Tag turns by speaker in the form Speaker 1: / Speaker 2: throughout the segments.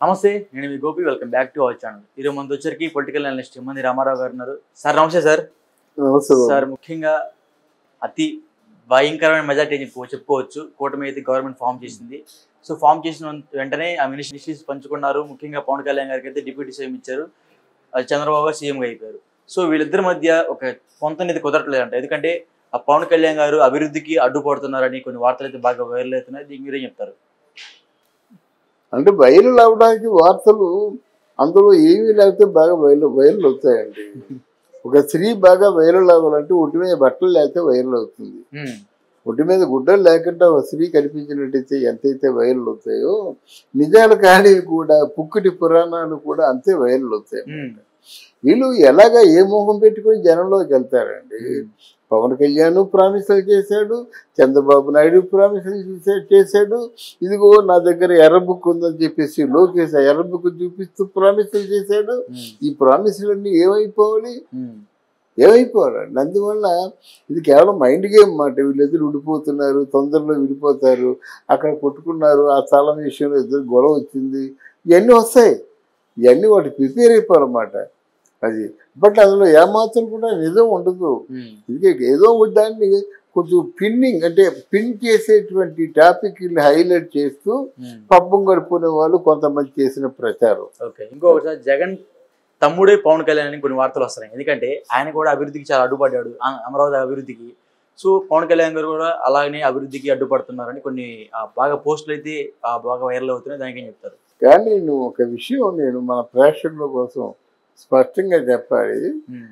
Speaker 1: నమస్తే నేను మీ Gopi welcome back to our channel ఈరోజు మనతో వచ్చరికి పొలిటికల్ అనలిస్ట్ మంది రామారావు గారు ఉన్నారు సార్ నమస్తే సార్
Speaker 2: నమస్తే బాబు.
Speaker 1: సార్ ముఖ్యంగా అతి భయంకరమైన మెజార్టీ అని చెప్పు- చెప్పుకోవచ్చు కూటమి అయితే గవర్నమెంట్ ఫామ్ చేసింది సో ఫామ్ చేసిన వెంటనే ఆ మినిస్ట్రీస్ పంచుకున్నారు ముఖ్యంగా పవన్ కళ్యాణ్ గారికి అయితే డిప్యూటీ సీఎం ఇచ్చారు అది చంద్రబాబు గారు సీఎంగా అయిపోయారు సో వీళ్ళిద్దరి మధ్య ఒక కొంత అనేది కుదరట్లేదంట ఎందుకంటే ఆ పవన్ కళ్యాణ్ గారు అభివృద్ధికి అడ్డుపడుతున్నారని కొన్ని వార్తలు అయితే బాగా వైరల్ అవుతున్నాయి దీనికి మీరేం చెప్తారు
Speaker 2: అంటే వైరల్ అవడానికి వార్తలు అందులో ఏమీ లేకపోతే బాగా వైరల్ వైరల్ అవుతాయండి ఒక స్త్రీ బాగా వైరల్ అవ్వాలంటే ఒంటి మీద బట్టలు లేకపోతే వైరల్ అవుతుంది
Speaker 1: ఉమ్,
Speaker 2: ఒంటి మీద గుడ్డలు లేకుండా ఒక స్త్రీ కనిపించినట్టయితే ఎంతైతే వైరల్ అవుతాయో నిజాలు కానీ కూడా పుక్కుటి పురాణాలు కూడా అంతే వైరల్ అవుతాయి
Speaker 1: ఉమ్,
Speaker 2: వీళ్ళు ఎలాగ ఏ మోహం పెట్టుకొని జనంలోకి వెళ్తారండి పవన్ కళ్యాణ్ ప్రామిసులు చేశాడు చంద్రబాబు నాయుడు ప్రామిసులు చేసా- చేశాడు ఇదిగో నా దగ్గర ఎర్ర బుక్ ఉందని చెప్పేసి లోకేష్ ఆ ఎర్ర బుక్ చూపిస్తూ ప్రామిసులు చేశాడు
Speaker 1: ఉమ్,
Speaker 2: ఈ ప్రామిసులన్నీ ఏమైపోవాలి
Speaker 1: ఉమ్,
Speaker 2: ఏమైపోవాలండి అందువల్ల ఇది కేవలం మైండ్ గేమ్ మాట వీళ్ళిద్దరు విడిపోతున్నారు తొందరలో విడిపోతారు అక్కడ కొట్టుకున్నారు ఆ స్థలం విషయంలో ఇద్దరు గొడవ వచ్చింది ఇవన్నీ వస్తాయి ఇవన్నీ వాటి ప్రిపేర్ అయిపోవాలన్నమాట అది బట్ అందులో ఏమాత్రం కూడా నిజం ఉండదు
Speaker 1: ఉమ్,
Speaker 2: ఇది ఏదో ఒక దాన్ని కొంచెం పిన్నింగ్ అంటే పిన్ చేసేటువంటి టాపిక్ హైలైట్ చేస్తూ
Speaker 1: ఉమ్.
Speaker 2: పబ్బం గడుపుకునే వాళ్ళు కొంతమంది చేసిన ప్రచారం
Speaker 1: ఓకే ఇంకొకటి జగన్ తమ్ముడే పవన్ కళ్యాణ్ అని కొన్ని వార్తలు వస్తున్నాయి ఎందుకంటే ఆయన కూడా అభివృద్ధికి చాలా అడ్డుపడ్డాడు ఆ- అమరావతి అభివృద్ధికి సో పవన్ కళ్యాణ్ గారు కూడా అలాగనే అభివృద్ధికి అడ్డుపడుతున్నారని కొన్ని ఆ, బాగా పోస్టులు అయితే ఆ, బాగా వైరల్ అవుతున్నాయి దానికి ఏం చెప్తారు
Speaker 2: కానీ నువ్వు ఒక విషయం నేను మన ప్రేక్షకుల కోసం స్పష్టంగా చెప్పాలి
Speaker 1: ఉమ్,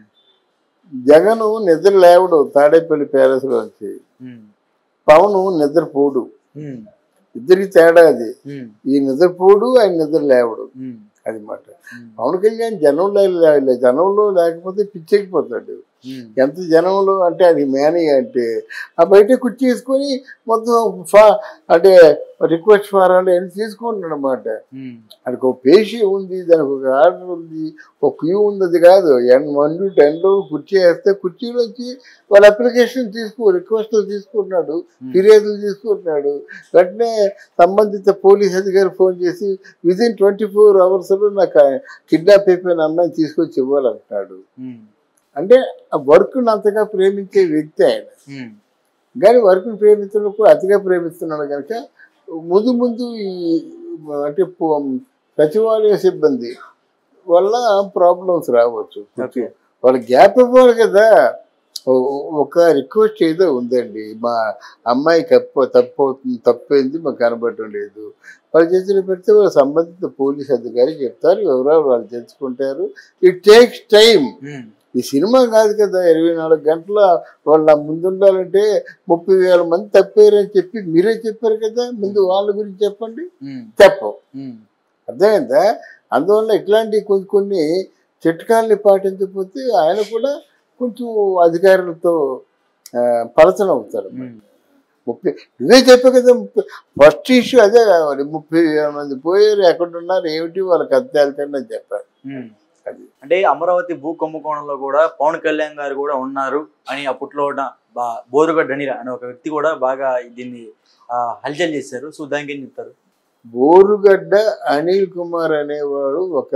Speaker 2: జగను నిద్ర లేవడు తాడేపల్లి ప్యాలెస్లోంచి
Speaker 1: ఉమ్,
Speaker 2: పవను నిద్రపోడు
Speaker 1: ఉమ్,
Speaker 2: ఇద్దరికి తేడా అది
Speaker 1: ఉమ్,
Speaker 2: ఈ నిద్రపోడు ఆయన నిద్ర లేవడు
Speaker 1: ఉమ్,
Speaker 2: అది మాట
Speaker 1: ఉమ్,
Speaker 2: పవన్ కళ్యాణ్ జనంలో లే- జనంలో లేకపోతే పిచ్చెక్కిపోతాడు
Speaker 1: ఉమ్,
Speaker 2: ఎంత జనంలో అంటే అది మేనేజ్ అంటే ఆ బయట కుర్చీ వేసుకొని మొత్తం ఫా అంటే రిక్వెస్ట్ ఫారాలు అని తీసుకుంటున్నాడు అనమాట
Speaker 1: ఉమ్,
Speaker 2: దానికి ఒక పేషీ ఉంది దానికి ఒక ఆర్డర్ ఉంది ఒక క్యూ ఉంది అది కాదు ఎన్ వన్ టు టెన్లో కుర్చీ వేస్తే కుర్చీలోంచి వాళ్ళ అప్లికేషన్ తీసుకో రిక్వెస్ట్లు తీసుకుంటున్నాడు ఫిర్యాదులు తీసుకుంటున్నాడు వెంటనే సంబంధిత పోలీస్ అధికారి ఫోన్ చేసి విదిన్ ట్వంటీ ఫోర్ అవర్స్లో నాకు కిడ్నాప్ అయిపోయిన అమ్మాయిని తీసుకొచ్చి ఇవ్వాలంటున్నాడు
Speaker 1: ఉమ్,
Speaker 2: అంటే ఆ వర్క్ను అంతగా ప్రేమించే వ్యక్తి ఆయన
Speaker 1: ఉమ్,
Speaker 2: కానీ వర్క్ను ప్రేమించడం కూడా అతిగా ప్రేమిస్తున్నాడు కనుక ముందు ముందు ఈ అంటే పో- సచివాలయ సిబ్బంది వల్ల ప్రాబ్లమ్స్ రావచ్చు
Speaker 1: ఓకే
Speaker 2: వాళ్ళ గ్యాప్ ఇవ్వాలి కదా ఓ- ఒక రిక్వెస్ట్ ఏదో ఉందండి మా అమ్మాయి తప్పు తప్పు అవుతుంది తప్పైంది మాకు కనబడటం లేదు వాళ్ళు చేసిన పెడితే వాళ్ళ సంబంధిత పోలీస్ అధికారి చెప్తారు వివరాలు వాళ్ళు తెలుసుకుంటారు ఇట్ టేక్స్ టైం
Speaker 1: ఉమ్,
Speaker 2: ఈ సినిమా కాదు కదా ఇరవై నాలుగు గంటల వాళ్ళ ముందుండాలంటే ముప్పై వేల మంది తప్పారని చెప్పి మీరే చెప్పారు కదా ముందు వాళ్ళ గురించి చెప్పండి
Speaker 1: ఉమ్,
Speaker 2: చెప్పం
Speaker 1: ఉమ్,
Speaker 2: అర్థమైందా అందువల్ల ఇట్లాంటి కొన్ని కొన్ని చిట్కాల్ని పాటించకపోతే ఆయన కూడా కొంచెం అధికారులతో ఆ, పలచన అవుతారు
Speaker 1: ఉమ్,
Speaker 2: ముప్పై ఇవే చెప్పే కదా ముప్పై ఫస్ట్ ఇష్యూ అదే కావాలి ముప్పై వేల మంది పోయారు ఎక్కడున్నారు ఏమిటి వాళ్ళకి అత్యాల్కండి అని చెప్పారు
Speaker 1: ఉమ్.
Speaker 2: అది
Speaker 1: అంటే అమరావతి భూ కుంభకోణంలో కూడా పవన్ కళ్యాణ్ గారు కూడా ఉన్నారు అని అప్పట్లో ఉన్న బా బోరుగడ్డ అనిరా అనే ఒక వ్యక్తి కూడా బాగా దీన్ని ఆ, హల్చల్ చేశారు సో దానికి ఏం చెప్తారు
Speaker 2: బోరుగడ్డ అనిల్ కుమార్ అనేవాడు ఒక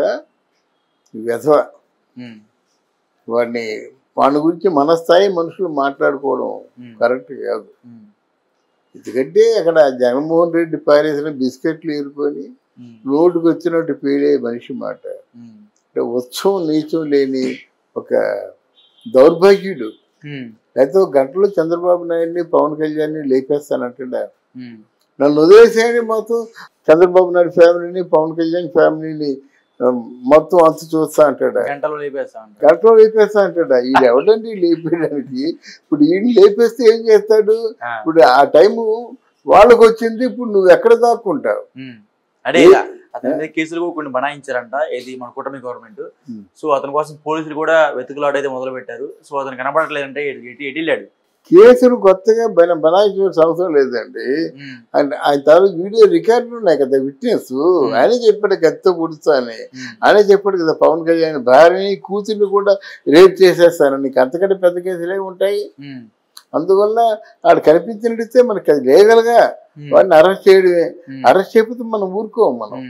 Speaker 2: వ్యధవ
Speaker 1: ఉమ్,
Speaker 2: వాడిని వాడి గురించి మన స్థాయి మనుషులు మాట్లాడుకోవడం
Speaker 1: ఉమ్,
Speaker 2: కరెక్ట్ కాదు
Speaker 1: ఉమ్,
Speaker 2: ఎందుకంటే అక్కడ జగన్మోహన్ రెడ్డి పారేసిన బిస్కెట్లు ఏరుకొని
Speaker 1: ఉమ్,
Speaker 2: నోటుకు వచ్చినట్టు పీడే మనిషి మాట
Speaker 1: ఉమ్,
Speaker 2: అంటే ఉత్సవం నీచం లేని ఒక దౌర్భాగ్యుడు
Speaker 1: ఉమ్,
Speaker 2: లేకపోతే ఒక గంటలో చంద్రబాబు నాయుడిని పవన్ కళ్యాణ్ని లేపేస్తానంటాడా
Speaker 1: ఉమ్,
Speaker 2: నన్ను వదిలేసేయండి మొత్తం చంద్రబాబు నాయుడు ఫ్యామిలీని పవన్ కళ్యాణ్ ఫ్యామిలీని ఆ, మొత్తం అంత చూస్తా అంటాడా
Speaker 1: గంటలో లేపేస్తా ఉంటారు
Speaker 2: కరెక్ట్గా లేపేస్తా అంటాడా ఈయన ఎవడండి లేపేయడానికి ఇప్పుడు ఈయన లేపేస్తే ఏం చేస్తాడు
Speaker 1: ఆ,
Speaker 2: ఇప్పుడు ఆ టైము వాళ్ళకి వచ్చింది ఇప్పుడు నువ్వు ఎక్కడ దాక్కుంటావు
Speaker 1: ఉమ్. అంటే అతని మీద కేసులు కూడా కొన్ని బనాయించారంట ఏది మన కూటమి గవర్నమెంట్
Speaker 2: ఉమ్.
Speaker 1: సో అతని కోసం పోలీసులు కూడా వెతుకులాడైతే మొదలు పెట్టారు సో అతను కనబడట్లేదంటే ఎటు ఎటు ఎటు వెళ్ళాడు
Speaker 2: కేసులు కొత్తగా బన బనాయించాల్సిన అవసరం లేదండి
Speaker 1: ఉమ్,
Speaker 2: ఆయన ఆయన తాలూకు వీడియో రికార్డులు ఉన్నాయి కదా విట్నెస్ ఆయన చెప్పాడు కత్తితో పుడుస్తా అని
Speaker 1: ఉమ్,
Speaker 2: ఆయన చెప్పాడు కదా పవన్ కళ్యాణ్ భార్యని కూతుర్ని కూడా రేప్ చేసేస్తాను నీకు అంతకంటే పెద్ద కేసులే ఉంటాయి
Speaker 1: ఉమ్,
Speaker 2: అందువల్ల వాడు కనిపించినట్టే మనకి అది లీగల్గా
Speaker 1: ఉమ్,
Speaker 2: వాడిని అరెస్ట్ చేయడమే
Speaker 1: ఉమ్,
Speaker 2: అరెస్ట్ చేయకపోతే మనం ఊరుకోం మనం
Speaker 1: ఉమ్,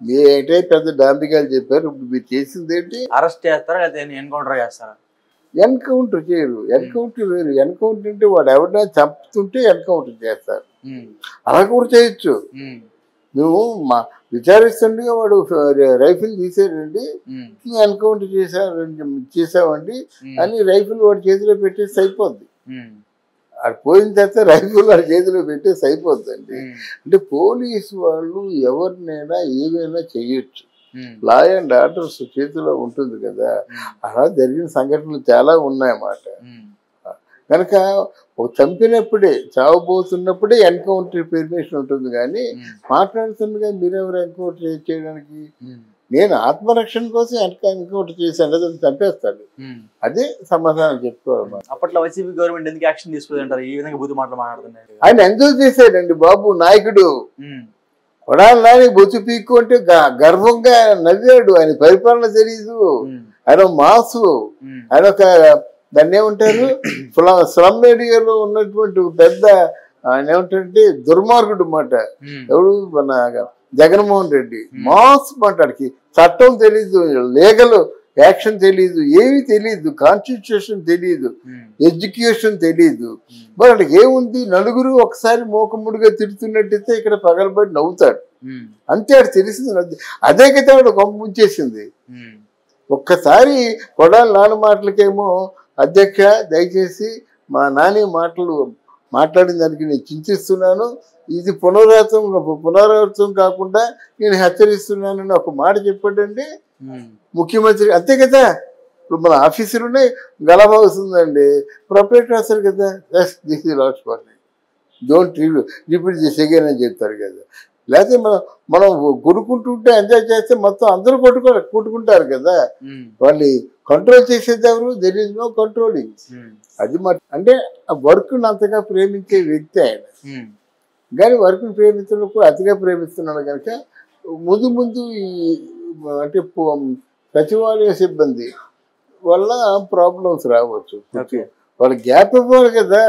Speaker 2: మీరే పెద్ద డాంబికాలు చెప్పారు ఇప్పుడు మీరు చేసింది ఏంటి
Speaker 1: అరెస్ట్ చేస్తారా లేకపోతే ఎన్కౌంటర్ చేస్తారా
Speaker 2: ఎన్కౌంటర్ చేయరు ఎన్కౌంటర్ వేరు ఎన్కౌంటర్ అంటే వాడు ఎవరైనా చంపుతుంటే ఎన్కౌంటర్ చేస్తారు
Speaker 1: ఉమ్,
Speaker 2: అలా కూడా చేయొచ్చు
Speaker 1: ఉమ్,
Speaker 2: నువ్వు మా విచారిస్తుండగా వాడు రైఫిల్ తీసాడండి
Speaker 1: ఉమ్,
Speaker 2: ఎన్కౌంటర్ చేశారు చేసామండి
Speaker 1: ఉమ్,
Speaker 2: అని రైఫిల్ వాడి చేతిలో పెట్టేసి అయిపోద్ది
Speaker 1: ఉమ్,
Speaker 2: అది పోయిన తర్వాత రైఫిల్ వాడి చేతిలో పెట్టేసి అయిపోద్దండి
Speaker 1: ఉమ్,
Speaker 2: అంటే పోలీసు వాళ్ళు ఎవరినైనా ఏమైనా చేయొచ్చు
Speaker 1: ఉమ్,
Speaker 2: లా అండ్ ఆర్డర్స్ చేతిలో ఉంటుంది కదా
Speaker 1: ఉమ్,
Speaker 2: అలా జరిగిన సంఘటనలు చాలా ఉన్నాయన్నమాట
Speaker 1: ఉమ్,
Speaker 2: కనుక ఒక చంపినప్పుడే చావబోతున్నప్పుడే ఎన్కౌంటర్ పర్మిషన్ ఉంటుంది కానీ
Speaker 1: ఉమ్,
Speaker 2: మాట్లాడుతుండగా మీరెవరు ఎన్కౌంటర్ చేయడానికి
Speaker 1: ఉమ్,
Speaker 2: నేను ఆత్మరక్షణ కోసం ఎన్క ఎన్కౌంటర్ చేశాను అది చంపేస్తాడు
Speaker 1: ఉమ్.
Speaker 2: అదే సమాధానం చెప్పుకోవాలి మనం.
Speaker 1: అప్పట్లో వైసీపీ గవర్నమెంట్ ఎందుకు యాక్షన్ తీసుకోదంటారు ఈ విధంగా బూతు మాటలు మాట్లాడుతున్నారు
Speaker 2: ఆయన ఎంజాయ్ చేశాడండి బాబు నాయకుడు
Speaker 1: ఉమ్,
Speaker 2: కొడాలని బొచ్చు పీక్కు అంటే గ- గర్వంగా నవ్వాడు ఆయన పరిపాలన తెలియదు
Speaker 1: ఉమ్,
Speaker 2: ఆయన మాసు
Speaker 1: ఉమ్,
Speaker 2: ఆయన ఒక దాన్ని ఏమంటారు స్లమ్- స్లమ్ ఏరియాలో ఉన్నటువంటి ఒక పెద్ద ఆయన ఏమంటారంటే దుర్మార్గుడు మాట
Speaker 1: ఉమ్,
Speaker 2: ఎవడు మన జగన్మోహన్ రెడ్డి మాస్ మాట్లాడికి చట్టం తెలీదు లీగల్ యాక్షన్ తెలీదు ఏమీ తెలీదు కాన్స్టిట్యూషన్ తెలీదు
Speaker 1: ఉమ్,
Speaker 2: ఎడ్యుకేషన్ తెలీదు
Speaker 1: ఉమ్,
Speaker 2: మరి వాళ్ళకి ఏముంది నలుగురు ఒకసారి మూకముడిగా తిడుతున్నట్టయితే ఇక్కడ పగలబడి నవ్వుతాడు
Speaker 1: ఉమ్,
Speaker 2: అంతే ఆడు తెలిసింది అది. అదే కదా వాడు కొంప ముంచేసింది
Speaker 1: ఉమ్,
Speaker 2: ఒక్కసారి కొడాలి నాన్న మాటలకేమో అధ్యక్ష దయచేసి మా నాని మాటలు మాట్లాడిన దానికి నేను చింతిస్తున్నాను ఇది పునరావృతం పునరావృతం కాకుండా నేను హెచ్చరిస్తున్నానని ఒక మాట చెప్పాడండి
Speaker 1: ఉమ్,
Speaker 2: ముఖ్యమంత్రి అంతే కదా ఇప్పుడు మన ఆఫీసులోనే గలభ వస్తుందండి ప్రొపరేటర్ వస్తారు కదా yes this is last party don't repeat this again అని చెప్తారు కదా లేకపోతే మనం మనం కొడుకుంటుంటే ఎంజాయ్ చేస్తే మొత్తం అందరూ కొట్టుకో కొట్టుకుంటారు కదా
Speaker 1: ఉమ్,
Speaker 2: వాళ్ళని కంట్రోల్ చేసేది ఎవరు there is no controlling
Speaker 1: um,
Speaker 2: అది మ అంటే ఆ వర్క్ను అంతగా ప్రేమించే వ్యక్తి ఆయన
Speaker 1: ఉమ్,
Speaker 2: కానీ వర్క్ను ప్రేమిస్తున్నప్పుడు అతిగా ప్రేమిస్తున్నాడు కనుక ముందు ముందు ఈ అంటే పో- సచివాలయ సిబ్బంది వల్ల ప్రాబ్లమ్స్ రావచ్చు
Speaker 1: ఓకే
Speaker 2: వాళ్ళ గ్యాప్ ఇవ్వాలి కదా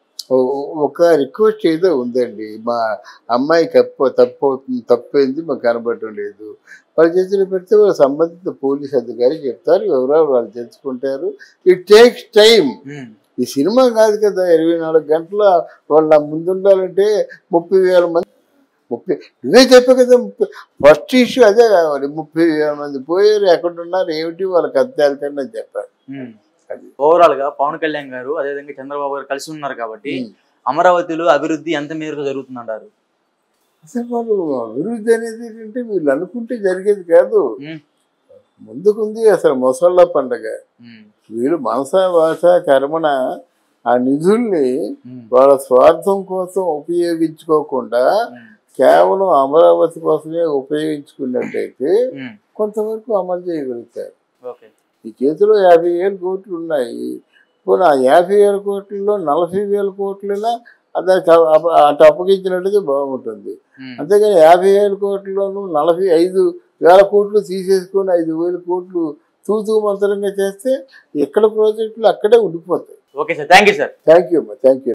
Speaker 2: ఓ- ఒక రిక్వెస్ట్ ఏదో ఉందండి మా అమ్మాయి తప్పు తప్పు అవుతుంది తప్పైంది మాకు కనబడటం లేదు వాళ్ళ చేతిలో పెడితే వాళ్ళ సంబంధిత పోలీస్ అధికారి చెప్తారు వివరాలు వాళ్ళు తెలుసుకుంటారు ఇట్ టేక్స్ టైం
Speaker 1: ఉమ్,
Speaker 2: ఈ సినిమా కాదు కదా ఇరవై నాలుగు గంటల వాళ్ళ ముందుండాలంటే ముప్పై వేల మంది ముప్పై నువ్వే చెప్పే కదా ముప్పై ఫస్ట్ ఇష్యూ అదే కావాలి ముప్పై వేల మంది పోయారు ఎక్కడున్నారు ఏమిటి వాళ్ళకి అంత వెళ్తారని అని చెప్పారు
Speaker 1: ఉమ్.
Speaker 2: అది
Speaker 1: ఓవరాల్ గా పవన్ కళ్యాణ్ గారు అదేవిధంగా చంద్రబాబు గారు కలిసి ఉన్నారు కాబట్టి
Speaker 2: ఉమ్.
Speaker 1: అమరావతిలో అభివృద్ధి ఎంత మేరకు జరుగుతుందంటారు
Speaker 2: అసలు వాళ్ళు అభివృద్ధి అనేది ఏంటంటే వీళ్ళు అనుకుంటే జరిగేది కాదు
Speaker 1: ఉమ్,
Speaker 2: ముందుకుంది అసలు మొసళ్ళ పండగ
Speaker 1: ఉమ్,
Speaker 2: వీళ్ళు మనస భాష కర్మణ ఆ నిధుల్ని
Speaker 1: ఉమ్,
Speaker 2: వాళ్ళ స్వార్థం కోసం ఉపయోగించుకోకుండా
Speaker 1: ఉమ్,
Speaker 2: కేవలం అమరావతి కోసమే ఉపయోగించుకున్నట్టయితే
Speaker 1: ఉమ్,
Speaker 2: కొంతవరకు అమలు చేయగలుగుతారు
Speaker 1: ఓకే
Speaker 2: ఈ చేతిలో యాభై వేల కోట్లు ఉన్నాయి పోనీ ఆ యాభై వేల కోట్లలో నలభై వేల కోట్లైనా దానికి అ- అప- అటు అప్పగించినట్టుగా బాగుంటుంది
Speaker 1: ఉమ్,
Speaker 2: అంతేగాని యాభై వేల కోట్లలోనూ నలభై ఐదు వేల కోట్లు తీసేసుకొని ఐదు వేల కోట్లు తూతూ మంత్రంగా చేస్తే ఎక్కడ ప్రాజెక్టులు అక్కడే ఉండిపోతాయి
Speaker 1: okay sir thank you sir
Speaker 2: thank you అమ్మా థ్యాంక్ యూ